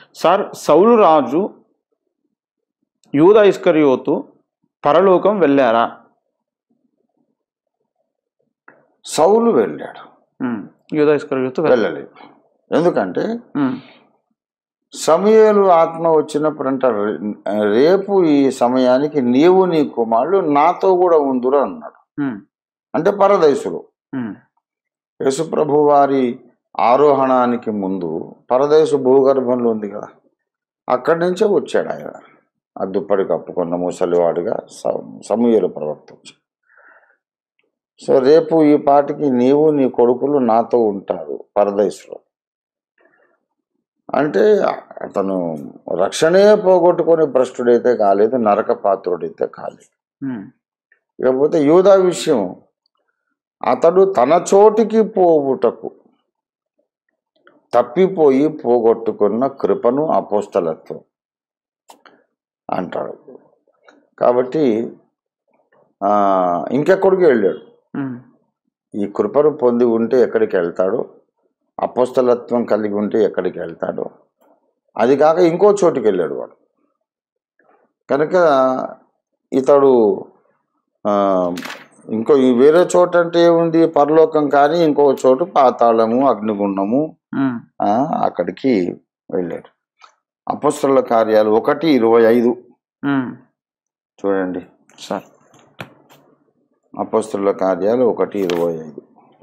Sir సౌలు రాజు యూదా ఇస్కరియోతు పరలోకం వెళ్ళారా సౌలు వెళ్ళాడు ఉమ్. యూదా ఇస్కరియోతు వెళ్ళ- వెళ్ళలేదు ఎందుకంటే ఉమ్. సమయలు ఆత్మ వచ్చినప్పుడు అంటారు రేపు ఈ సమయానికి నీవు నీ కుమారుడు నాతో కూడా ఉందురు అన్నాడు ఉమ్. అంటే పరదేశులు ఉమ్. యేసుప్రభు వారి ఆరోహణానికి ముందు పరదేశ భూగర్భంలో ఉంది కదా అక్కడి నుంచే వచ్చాడు ఆయన ఆ దుప్పటి కప్పుకున్న ముసలివాడుగా సమూహలు ప్రవక్త వచ్చాడు సో రేపు ఈ పాటికి నీవు నీ కొడుకులు నాతో ఉంటారు పరదేశంలో అంటే అతను రక్షణే పోగొట్టుకొని భ్రష్టుడైతే కాలేదు నరక పాత్రుడైతే కాలేదు ఉమ్. ఇకపోతే యూదా విషయం అతడు తన చోటికి పోవుటకు తప్పిపోయి పోగొట్టుకున్న కృపను అపోస్తలత్వం అంటాడు కాబట్టి ఆ, ఇంకెక్కడికి వెళ్ళాడు ఉమ్. ఈ కృపను పొంది ఉంటే ఎక్కడికి వెళ్తాడు అపోస్తలత్వం కలిగి ఉంటే ఎక్కడికి వెళ్తాడు అది కాక ఇంకో చోటుకి వెళ్ళాడు వాడు కనుక ఇతడు ఆ, ఇంకో ఈ వేరే చోట అంటే ఏముంది పరలోకం కానీ ఇంకో చోటు పాతాళము అగ్నిగుండము ఉమ్. ఆ, అక్కడికి వెళ్ళాడు అపస్తుల కార్యాలు ఒకటి ఇరవై ఐదు ఉమ్. చూడండి సార్ అపస్తుల కార్యాలు ఒకటి ఇరవై ఐదు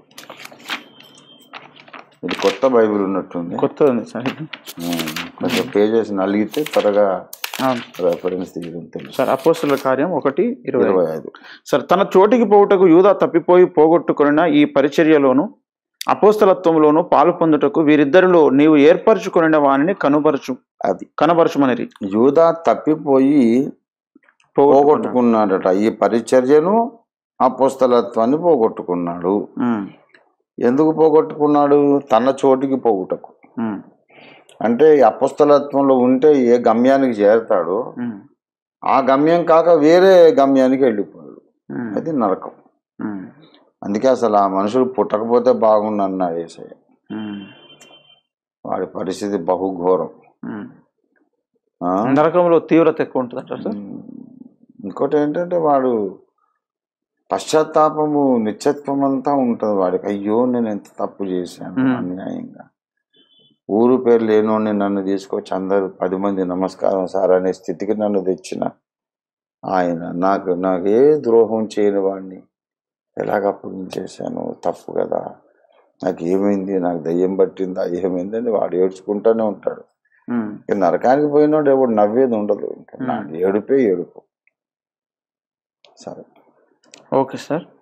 ఇది కొత్త బైబిల్ ఉన్నట్టుంది కొత్తది ఉంది సార్ ఇది. ఉమ్, కొంచెం పేజెస్ నలిగితే త్వరగా అవును. రెఫరెన్స్ తీయడం తెలుసు సార్ అపోస్తుల కార్యం ఒకటి ఇరవై ఇరవై ఐదు సార్ తన చోటికి పోవుటకు యూదా తప్పిపోయి పోగొట్టుకున్న ఈ పరిచర్యలోను అపోస్తలత్వంలోను పాలు పొందుటకు వీరిద్దరిలో నీవు ఏర్పరచుకున్న వానిని కనుపరచు అది కనపరచుమనిరి యూదా తప్పిపోయి పోగొట్టుకున్నాడట ఈ పరిచర్యను అపోస్తలత్వాన్ని పోగొట్టుకున్నాడు ఉమ్. ఎందుకు పోగొట్టుకున్నాడు తన చోటికి పోగుటకు ఉమ్. అంటే ఈ అపస్తలత్వంలో ఉంటే ఏ గమ్యానికి చేరతాడో ఉమ్. ఆ గమ్యం కాక వేరే గమ్యానికి వెళ్ళిపోయాడు ఉమ్. అది నరకం ఉమ్. అందుకే అసలు ఆ మనుషులు పుట్టకపోతే బాగుండు అన్నాడు ఏసయ్య ఉమ్. వాడి పరిస్థితి బహుఘోరం ఉమ్. ఆ? నరకంలో తీవ్రత ఎక్కువ ఉంటుంది అంటారు సార్ ఇంకోటి ఏంటంటే వాడు పశ్చాత్తాపము నిత్యత్వం అంతా ఉంటుంది వాడికి అయ్యో నేను ఎంత తప్పు చేశాను మ్మ్. అన్యాయంగా ఊరు పేరు లేనోడిని నన్ను తీసుకొచ్చి అందరు పది మంది నమస్కారం సార్ అనే స్థితికి నన్ను తెచ్చిన ఆయన నాకు నాకు ఏ ద్రోహం చేయని వాడిని ఎలాగప్పుడు నేను చేశాను తప్పు కదా నాకు ఏమైంది నాకు దయ్యం పట్టిందా ఏమైందని వాడు ఏడ్చుకుంటూనే ఉంటాడు ఉమ్. ఇక నరకానికి పోయినోడు ఎవడు నవ్వేది ఉండదు ఇంకా మ్మ్. నాకు ఏడుపే ఏడుపు సరే ఓకే సార్